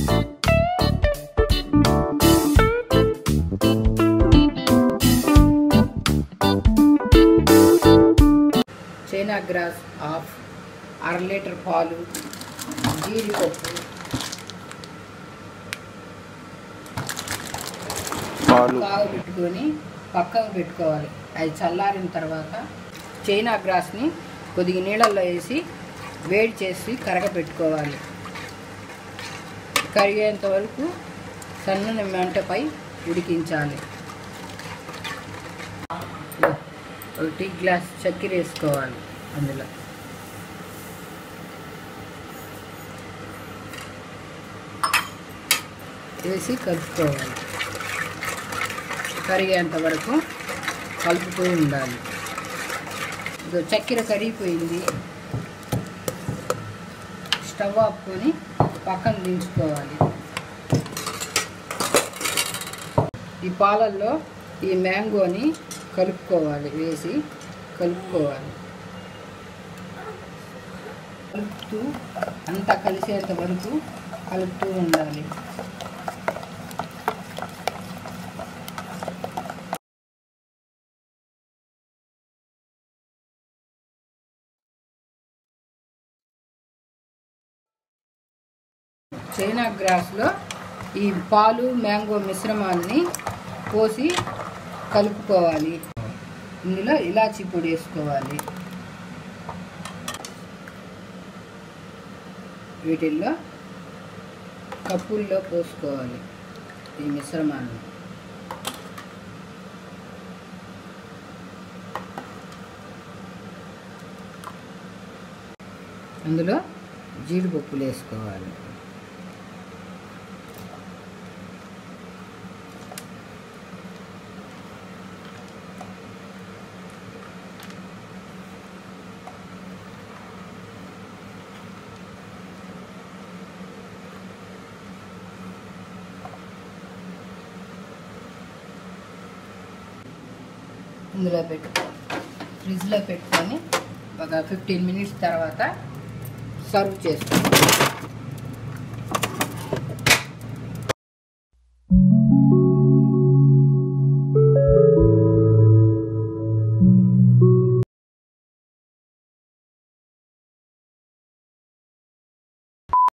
China grass half అర litre పాలు జీడిపప్పు పాలు కాగు పెట్టుకొని పక్కకు పెట్టుకోవాలి అది చల్లారిన తర్వాత చైనా గ్రాస్ని కొద్దిగా నీళ్ళల్లో వేసి వేడి చేసి కరగపెట్టుకోవాలి కరిగేంత వరకు సన్నని మంటపై ఉడికించాలి ఒక టీ గ్లాస్ చక్కెర వేసుకోవాలి అందులో వేసి కలుపుకోవాలి కరిగేంత వరకు కలుపుతూ ఉండాలి ఇదో చక్కెర కరిగిపోయింది స్టవ్ ఆపుకొని పక్కన దించుకోవాలి ఈ పాలల్లో ఈ మ్యాంగోని కలుపుకోవాలి వేసి కలుపుకోవాలి కలుపుతూ అంతా కలిసేంత వరకు కలుపుతూ ఉండాలి చైనా గ్రాస్లో ఈ పాలు మ్యాంగో మిశ్రమాన్ని పోసి కలుపుకోవాలి ఇందులో ఇలాచీ పొడి వేసుకోవాలి వీటిల్లో కప్పుల్లో పోసుకోవాలి ఈ మిశ్రమాన్ని అందులో జీడిపప్పులు వేసుకోవాలి ఇందులో పెట్టుకో ఫ్రిడ్జ్లో పెట్టుకొని ఒక ఫిఫ్టీన్ మినిట్స్ తర్వాత సర్వ్ చేసుకోవాలి